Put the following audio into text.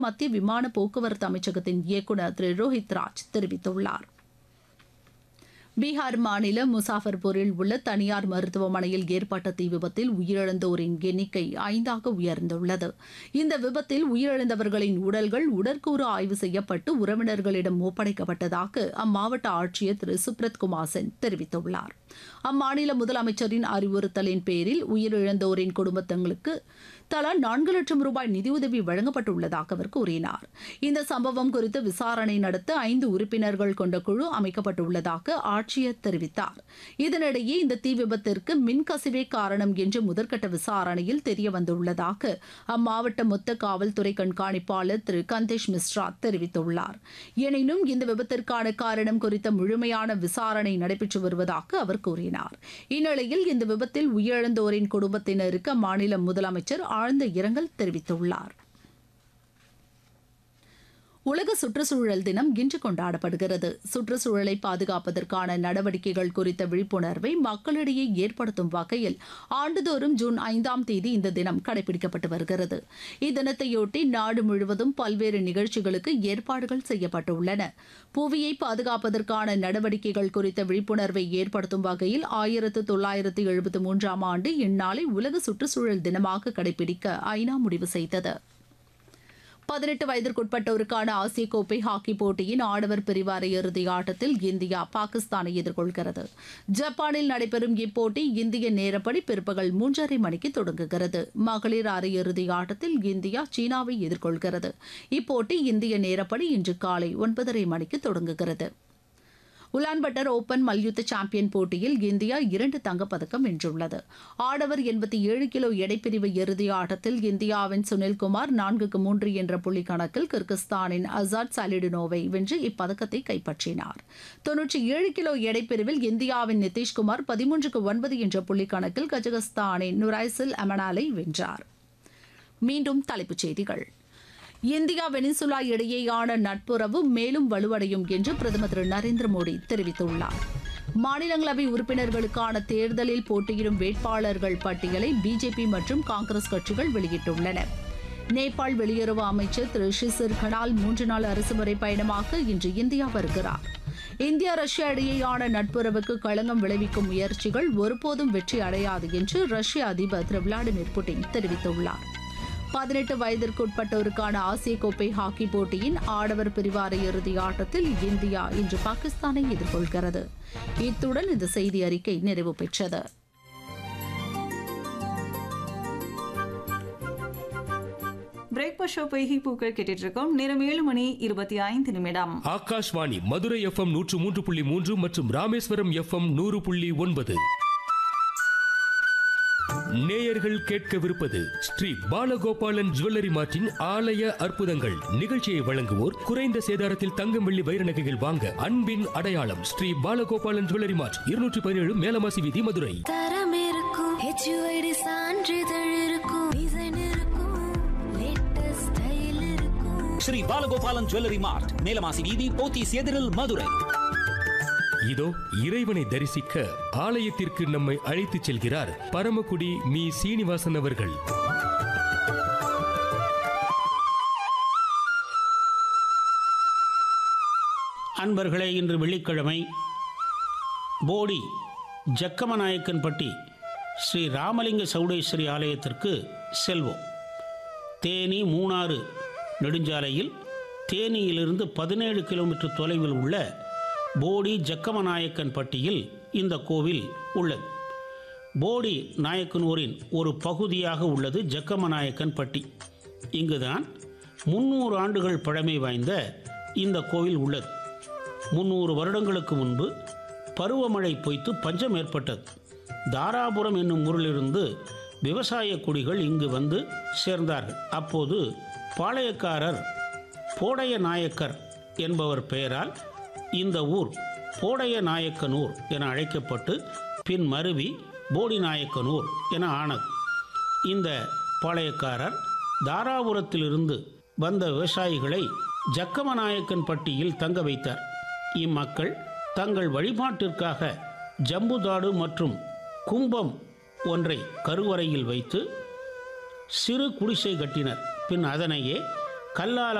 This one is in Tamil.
மத்திய விமான போக்குவரத்து அமைச்சகத்தின் இயக்குநர் திரு ரோஹித் ராஜ் தெரிவித்துள்ளார் பீகார் மாநிலம் முசாஃபர்பூரில் உள்ள தனியார் மருத்துவமனையில் ஏற்பட்ட தீ விபத்தில் உயிரிழந்தோரின் எண்ணிக்கை ஐந்தாக உயர்ந்துள்ளது இந்த விபத்தில் உயிரிழந்தவர்களின் உடல்கள் உடற்கூறு ஆய்வு செய்யப்பட்டு உறவினர்களிடம் ஒப்படைக்கப்பட்டதாக அம்மாவட்ட ஆட்சியர் திரு சுப்ரத் குமார் சென் தெரிவித்துள்ளார் அம்மாநில முதலமைச்சரின் அறிவுறுத்தலின் பேரில் உயிரிழந்தோரின் குடும்பத்தங்களுக்கு தலா நான்கு லட்சம் ரூபாய் நிதியுதவி வழங்கப்பட்டுள்ளதாக அவர் கூறினார் இந்த சம்பவம் குறித்து விசாரணை நடத்த ஐந்து உறுப்பினர்கள் கொண்ட குழு அமைக்கப்பட்டுள்ளதாக ஆட்சியர் தெரிவித்தார் இதனிடையே இந்த தீ விபத்திற்கு மின்கசிவே காரணம் என்று முதற்கட்ட விசாரணையில் தெரியவந்துள்ளதாக அம்மாவட்ட மொத்த காவல்துறை கண்காணிப்பாளர் திரு கந்தேஷ் மிஸ்ரா தெரிவித்துள்ளார் எனினும் இந்த விபத்திற்கான காரணம் குறித்த முழுமையான விசாரணை நடைபெற்று வருவதாக அவர் கூறினார் இந்நிலையில் இந்த விபத்தில் உயிரிழந்தோரின் குடும்பத்தினருக்கு அம்மாநில முதலமைச்சர் ஆழ்ந்த இரங்கல் தெரிவித்துள்ளார் உலக சுற்றுச்சூழல் தினம் இன்று கொண்டாடப்படுகிறது சுற்றுச்சூழலை பாதுகாப்பதற்கான நடவடிக்கைகள் குறித்த விழிப்புணர்வை மக்களிடையே ஏற்படுத்தும் வகையில் ஆண்டுதோறும் ஜூன் ஐந்தாம் தேதி இந்த தினம் கடைபிடிக்கப்பட்டு வருகிறது இத்தினத்தையொட்டி நாடு முழுவதும் பல்வேறு நிகழ்ச்சிகளுக்கு ஏற்பாடுகள் செய்யப்பட்டுள்ளன புவியை பாதுகாப்பதற்கான நடவடிக்கைகள் குறித்த விழிப்புணர்வை ஏற்படுத்தும் வகையில் ஆயிரத்து தொள்ளாயிரத்து எழுபத்தி மூன்றாம் ஆண்டு இந்நாளை உலக சுற்றுச்சூழல் தினமாக கடைபிடிக்க ஐநா முடிவு செய்தது பதினெட்டு வயதிற்குட்பட்டோருக்கான ஆசிய கோப்பை ஹாக்கி போட்டியின் ஆடவர் பிரிவு அரையிறுதி ஆட்டத்தில் இந்தியா பாகிஸ்தானை எதிர்கொள்கிறது ஜப்பானில் நடைபெறும் இப்போட்டி இந்திய நேரப்படி பிற்பகல் மூன்றரை மணிக்கு தொடங்குகிறது மகளிர் அரையிறுதி ஆட்டத்தில் இந்தியா சீனாவை எதிர்கொள்கிறது இப்போட்டி இந்திய நேரப்படி இன்று காலை ஒன்பதரை மணிக்கு தொடங்குகிறது உலான்பட்டர் ஓபன் மல்யுத்த சாம்பியன் போட்டியில் இந்தியா இரண்டு தங்கப்பதக்கம் வென்றுள்ளது ஆடவர் எண்பத்தி ஏழு கிலோ எடைப்பிரிவு இறுதி ஆட்டத்தில் இந்தியாவின் சுனில்குமார் நான்குக்கு மூன்று என்ற புள்ளி கணக்கில் கிர்கிஸ்தானின் அசாத் சாலிடினோவை வென்று இப்பதக்கத்தை கைப்பற்றினார் தொன்னூற்றி ஏழு கிலோ எடைப்பிரிவில் இந்தியாவின் நிதிஷ்குமார் பதிமூன்றுக்கு ஒன்பது என்ற புள்ளி கணக்கில் கஜகஸ்தானின் நுரைசில் அமனாலை வென்றார் மீண்டும் தலைப்புச் செய்திகள் இந்தியா வெனிசுலா இடையேயான நட்புறவு மேலும் வலுவடையும் என்று பிரதமர் திரு நரேந்திர மோடி தெரிவித்துள்ளார் மாநிலங்களவை உறுப்பினர்களுக்கான தேர்தலில் போட்டியிடும் வேட்பாளர்கள் பட்டியலை பிஜேபி மற்றும் காங்கிரஸ் கட்சிகள் வெளியிட்டுள்ளன நேபாள் வெளியுறவு அமைச்சர் திரு ஷிசிர் கனால் மூன்று நாள் அரசுமுறை பயணமாக இன்று இந்தியா வருகிறார் இந்தியா ரஷ்யா இடையேயான நட்புறவுக்கு களங்கம் விளைவிக்கும் முயற்சிகள் ஒருபோதும் வெற்றி அடையாது என்று ரஷ்ய அதிபர் திரு விளாடிமிர் புட்டின் தெரிவித்துள்ளார் பதினெட்டு வயதிற்குட்பட்டோருக்கான ஆசிய கோப்பை ஹாக்கி போட்டியின் ஆடவர் பிரிவு அரையிறுதி ஆட்டத்தில் இந்தியா இன்று பாகிஸ்தானை எதிர்கொள்கிறது இத்துடன் இந்த செய்தி அறிக்கை நிறைவு பெற்றது பிரேக்ஃபாஸ்ட் ஷோ பொய்கை பூக்கள் கேட்டுட்டு இருக்கோம் நேரம் ஏழு மணி இருபத்தி ஐந்து நிமிடம் ஆகாஷ்வாணி மதுரை எஃப்எம் நூற்று மூன்று புள்ளி மூன்று மற்றும் ராமேஸ்வரம் எஃப்எம் நூறு புள்ளி ஒன்பது நேயர்கள் கேட்கவிருப்பது ஸ்ரீ பாலகோபாலன் ஜுவல்லரி மார்ட்டின் ஆலய அற்புதங்கள் நிகழ்ச்சியை வழங்குவோர் குறைந்த சேதாரத்தில் தங்கம் வெள்ளி வைர நகைகள் வாங்க அன்பின் அடையாளம் ஸ்ரீ பாலகோபாலன் ஜுவல்லரி மார்ட் இருநூற்றி பதினேழு மேலமாசி வீதி மதுரை தரம் இருக்கும் ஹெச்யூஐடி சான்றிதழ் இருக்கும் டிசைன் இருக்கும் லேட்டஸ்ட் ஸ்டைல் இருக்கும் ஸ்ரீ பாலகோபாலன் ஜுவல்லரி மார்ட் மேலமாசி வீதி போத்தீஸ் எதிரில் மதுரை இதோ இறைவனை தரிசிக்க ஆலயத்திற்கு நம்மை அழைத்துச் செல்கிறார் பரமக்குடி மீ சீனிவாசன் அவர்கள் அன்பர்களே இன்று வெள்ளிக்கிழமை போடி ஜக்கமநாயக்கன்பட்டி ஸ்ரீ ராமலிங்க சௌடேஸ்வரி ஆலயத்திற்கு செல்வோம் தேனி மூணாறு நெடுஞ்சாலையில் தேனியிலிருந்து பதினேழு கிலோமீட்டர் தொலைவில் உள்ள போடி ஜக்கமநாயக்கன்பட்டியில் இந்த கோவில் உள்ளது போடி நாயக்கனூரின் ஒரு பகுதியாக உள்ளது ஜக்கமநாயக்கன்பட்டி இங்குதான் முன்னூறு ஆண்டுகள் பழமை வாய்ந்த இந்த கோவில் உள்ளது முன்னூறு வருடங்களுக்கு முன்பு பருவமழை பொய்த்து பஞ்சம் ஏற்பட்டது தாராபுரம் என்னும் ஊரிலிருந்து விவசாய குடிகள் இங்கு வந்து சேர்ந்தார்கள் அப்போது பாளையக்காரர் போடைய நாயக்கர் என்பவர் பெயரால் இந்த ஊர் போடைய நாயக்கனூர் என அழைக்கப்பட்டு பின் மருவி போடி நாயக்கனூர் என ஆனது இந்த பாளையக்காரர் தாராபுரத்திலிருந்து வந்த விவசாயிகளை ஜக்கமநாயக்கன் பட்டியில் தங்க வைத்தார் இம்மக்கள் தங்கள் வழிபாட்டிற்காக ஜம்புதாடு மற்றும் கும்பம் ஒன்றை கருவறையில் வைத்து சிறு குடிசை கட்டினர் பின் அதனையே கல்லால்